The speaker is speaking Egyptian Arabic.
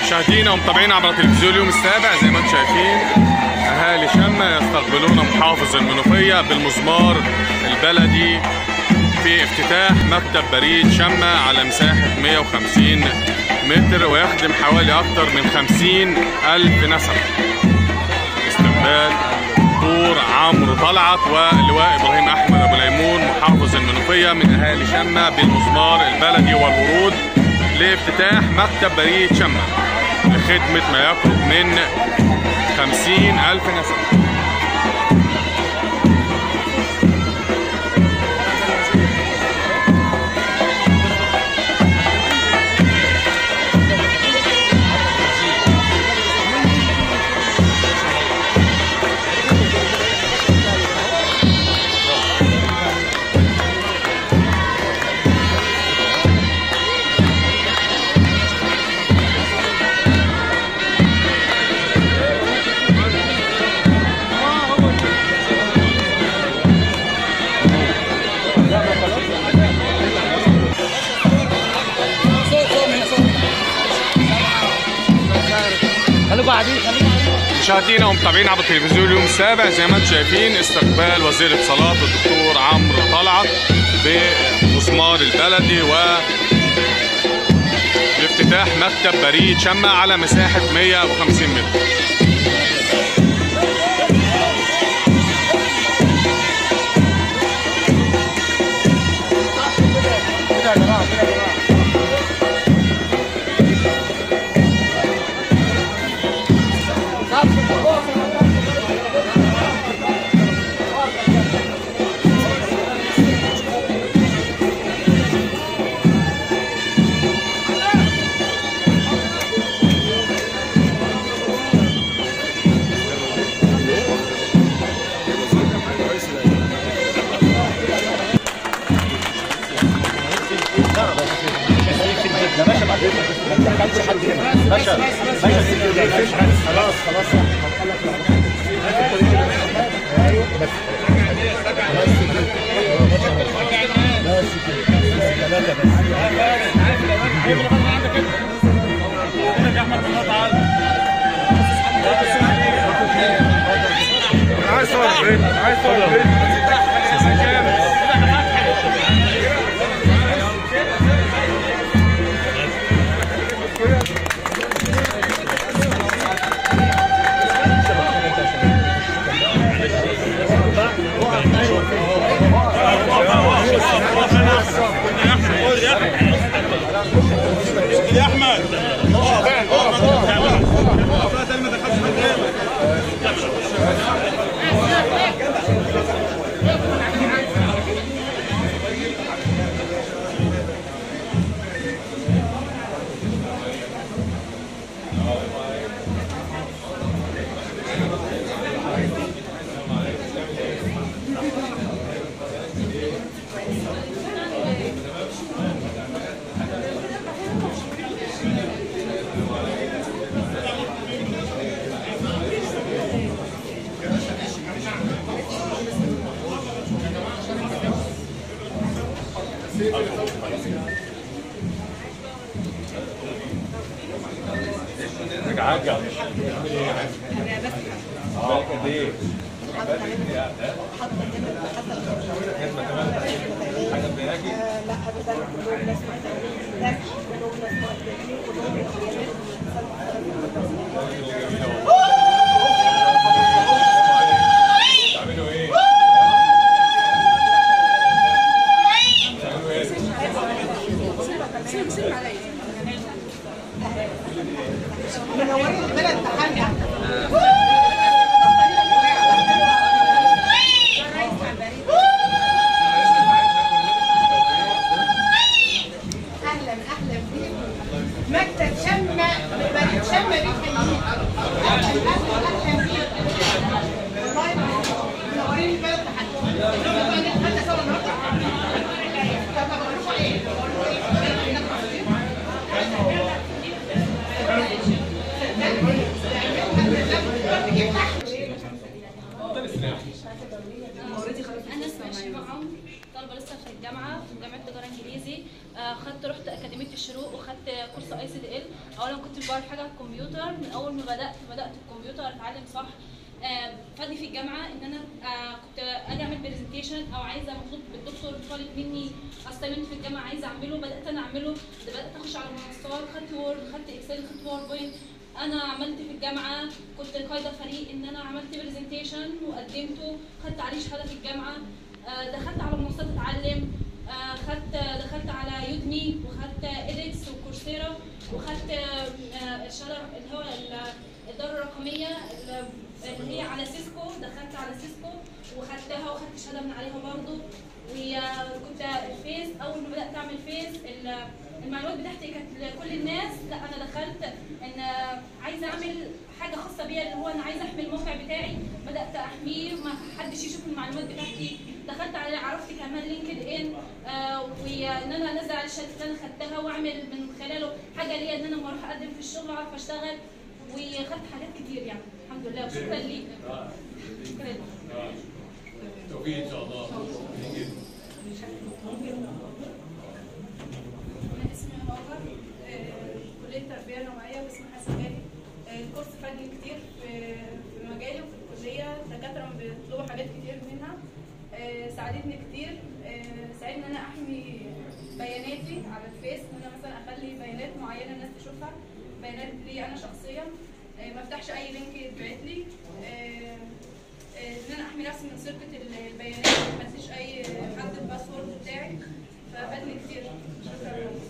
مشاهدينا ومتابعينا عبر تلفزيون اليوم السابع زي ما انتم شايفين اهالي شمة يستقبلون محافظ المنوفية بالمزمار البلدي في افتتاح مكتب بريد شمة على مساحة 150 متر ويخدم حوالي أكثر من 50 ألف نسمة استقبال دكتور عمرو طلعت واللواء إبراهيم أحمد أبو ليمون محافظ المنوفية من أهالي شمة بالمزمار البلدي والورود لافتتاح مكتب بريد شمة لخدمة ما يقرب من 50 ألف نسمة خليكوا قاعدين خليكوا مشاهدينا ومتابعينا عبر التلفزيون اليوم السابع زي ما انتم شايفين استقبال وزير الاتصالات الدكتور عمرو طلعت بمسمار البلدي و لافتتاح مكتب بريد شمة على مساحة 150 متر كده يا جماعه كده يا جماعه يا باشا بعد اذنك ما تدخلش حد هنا باشا باشا السكيورتي خلاص خلاص ايوه بس بس كده بس كده ثلاثة بس عايز صور بريد عايز صور بريد يا احمد منورين البلد بتاعنا اهلا اهلا بيكم مكتب شمة بريد شمة بيحييك اهلا اهلا اهلا بيكم والله منورين البلد بتاعنا نتغدى سوا النهارده طب بقول لكم ايه بقول لكم ايه انا اسمي شيماء عمرو طالبه لسه في الجامعه في جامعه تجاره انجليزي آه، خدت رحت اكاديميه الشروق وخدت كورس اي سي دي ال اولا كنت مش بعرف حاجه على الكمبيوتر من اول ما بدات بدات الكمبيوتر اتعلم صح آه، فادني في الجامعه ان انا آه، كنت اجي اعمل برزنتيشن او عايزه مطلوب الدكتور طالب مني اسايمنت في الجامعه عايزه اعمله بدات انا اعمله ده بدات اخش على منصات خدت وورد خدت اكسل خدت باوربوينت انا عملت في الجامعه كنت قايده فريق ان انا عملت برزنتيشن وقدمته خدت عليه شهاده في الجامعه آه، دخلت على منصات اتعلم آه، خدت دخلت على يودمي وخدت ايدكس وكورسيرا وخدت آه، الشهاده اللي هو ال- الدوره الرقميه اللي هي على سيسكو دخلت على سيسكو وخدتها وخدت شهاده من عليها برضو وكنت الفيس اول ما بدات اعمل فيس ال- المعلومات بتاعتي كانت لكل الناس لا انا دخلت ان عايزه اعمل حاجه خاصه بيا اللي هو انا عايزه احمي الموقع بتاعي بدات احميه ما حدش يشوف المعلومات بتاعتي دخلت على عرفت كمان لينكد ان آه وان انا انزل على الشهادات اللي انا خدتها واعمل من خلاله حاجه ليا ان انا لما اروح اقدم في الشغل اعرف اشتغل وخدت حاجات كتير يعني الحمد لله وشكرا ليك شكرا توفيق ان شاء الله أنا اسمي هاجر آه، كلية تربية نوعية واسمي حسن غالي آه، الكورس فادني كتير في في مجالي وفي الكلية الدكاترة بيطلبوا حاجات كتير منها آه، ساعدتني كتير آه، ساعدني إن أنا أحمي بياناتي على الفيس إن أنا مثلا أخلي بيانات معينة الناس تشوفها بيانات لي أنا شخصيا آه، ما أفتحش أي لينك يتبعت لي آه، آه، إن أنا أحمي نفسي من سرقة البيانات ما أديش أي حد الباسورد بتاعي ففادني كتير شكرا